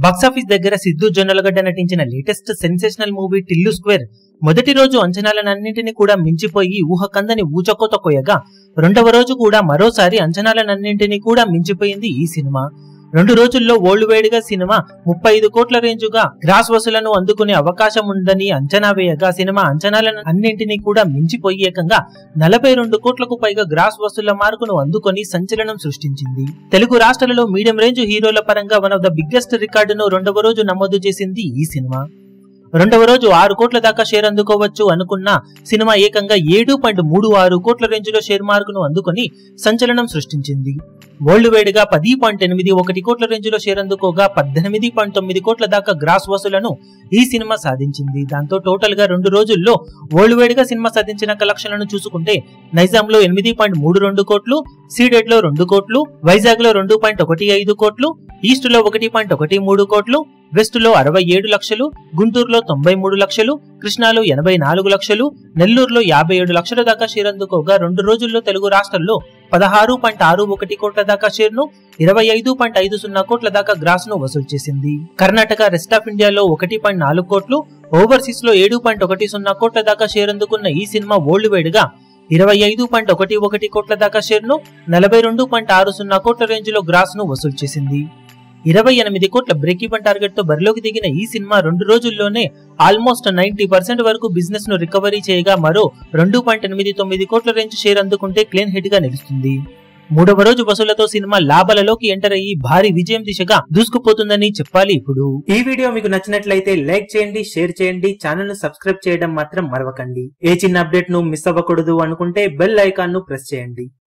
box office దగ్గర సిద్ధు జొన్నలగడ్డ నటించిన latest sensational movie Tillu square మొదటి రోజు అంచనాలన్నింటినీ కూడా మించిపోయి ఊహకందని ఊచకోత కొయ్యగా రెండవ రోజు కూడా మరోసారి అంచనాలన్నింటినీ కూడా మించిపోయింది ఈ సినిమా రెండు రోజుల్లో ఓల్డ్ వేడిగా సినిమా ముప్పై ఐదు కోట్ల రేంజుగా గ్రాస్ వసూలను అందుకునే అవకాశం ఉందని అంచనా వేయగా సినిమా అంచనాలను అన్నింటినీ కూడా మించిపోయి ఏకంగా నలభై రెండు కోట్లకు పైగా గ్రాస్ వసూళ్ల మార్కును అందుకొని సంచలనం సృష్టించింది తెలుగు రాష్ట్రాలలో మీడియం రేంజ్ హీరోల పరంగా వన్ ఆఫ్ ద బిగ్గెస్ట్ రికార్డును రెండవ రోజు నమోదు చేసింది ఈ సినిమా రెండవ రోజు ఆరు కోట్ల దాకా షేర్ అందుకోవచ్చు అనుకున్న సినిమా ఏకంగా ఏడు పాయింట్ మూడు ఆరు కోట్ల రేంజ్లో షేర్ మార్కును అందుకొని సంచలనం సృష్టించింది వరల్డ్ వైడ్ గా పది పాయింట్ ఎనిమిది ఒకటి కోట్ల రేంజ్లో షేర్ అందుకోగా పద్దెనిమిది పాయింట్ తొమ్మిది కోట్ల దాకా గ్రాస్ వసూలను ఈ సినిమా సాధించింది దాంతో టోటల్ గా రెండు రోజుల్లో వరల్డ్ వైడ్ గా సినిమా సాధించిన కలెక్షన్లను చూసుకుంటే నైజాం లో ఎనిమిది పాయింట్ మూడు రెండు కోట్లు సీడెడ్ లో రెండు కోట్లు వైజాగ్ లో రెండు పాయింట్ ఒకటి ఐదు కోట్లు ఈస్ట్ లో ఒకటి పాయింట్ ఒకటి మూడు కోట్లు వెస్ట్ లో అరవై ఏడు లక్షలు గుంటూరులో తొంభై మూడు లక్షలు కృష్ణాలో ఎనభై నాలుగు లక్షలు నెల్లూరులో యాభై ఏడు లక్షల దాకా షేర్ అందుకోగా రెండు రోజుల్లో తెలుగు రాష్ట్రాల్లో పదహారు పాయింట్ ఆరు ఒకటి కోట్ల దాకా షేర్ను ఇరవై ఐదు పాయింట్ ఐదు సున్నా కోట్ల దాకా గ్రాస్ ను వసూలు చేసింది కర్ణాటక రెస్ట్ ఆఫ్ ఇండియాలో ఒకటి పాయింట్ నాలుగు కోట్లు ఓవర్సీస్ లో ఏడు పాయింట్ ఒకటి సున్నా కోట్ల దాకా షేర్ అందుకున్న ఈ సినిమా వరల్డ్ వైడ్ గా ఇరవై ఐదు పాయింట్ ఒకటి ఒకటి కోట్ల దాకా షేర్ను నలభై రెండు పాయింట్ ఆరు సున్నా కోట్ల రేంజ్ లో గ్రాస్ ను వసూలు చేసింది ఇరవై ఎనిమిది కోట్ల బ్రేక్ ఈవెన్ టార్గెట్ తో బరిలోకి దిగిన ఈ సినిమా రెండు రోజుల్లోనే ఆల్మోస్ట్ నైన్టీ పర్సెంట్ వరకు బిజినెస్ ను రికవరీ చేయగా మరో రెండు పాయింట్ ఎనిమిది తొమ్మిది కోట్ల రేంజ్ షేర్ అందుకుంటే క్లీన్ హిట్ గా నిలుస్తుంది మూడవ రోజు వసూలతో సినిమా లాభాలలోకి ఎంటర్ అయ్యి భారీ విజయం దిశగా దూసుకుపోతుందని చెప్పాలి ఇప్పుడు ఈ వీడియో మీకు నచ్చినట్లయితే లైక్ చేయండి షేర్ చేయండి ఛానల్ ను సబ్స్క్రైబ్ చేయడం మాత్రం మరవకండి ఏ చిన్న అప్డేట్ ను మిస్ అవ్వకూడదు అనుకుంటే బెల్ ఐకాన్ ను ప్రెస్ చేయండి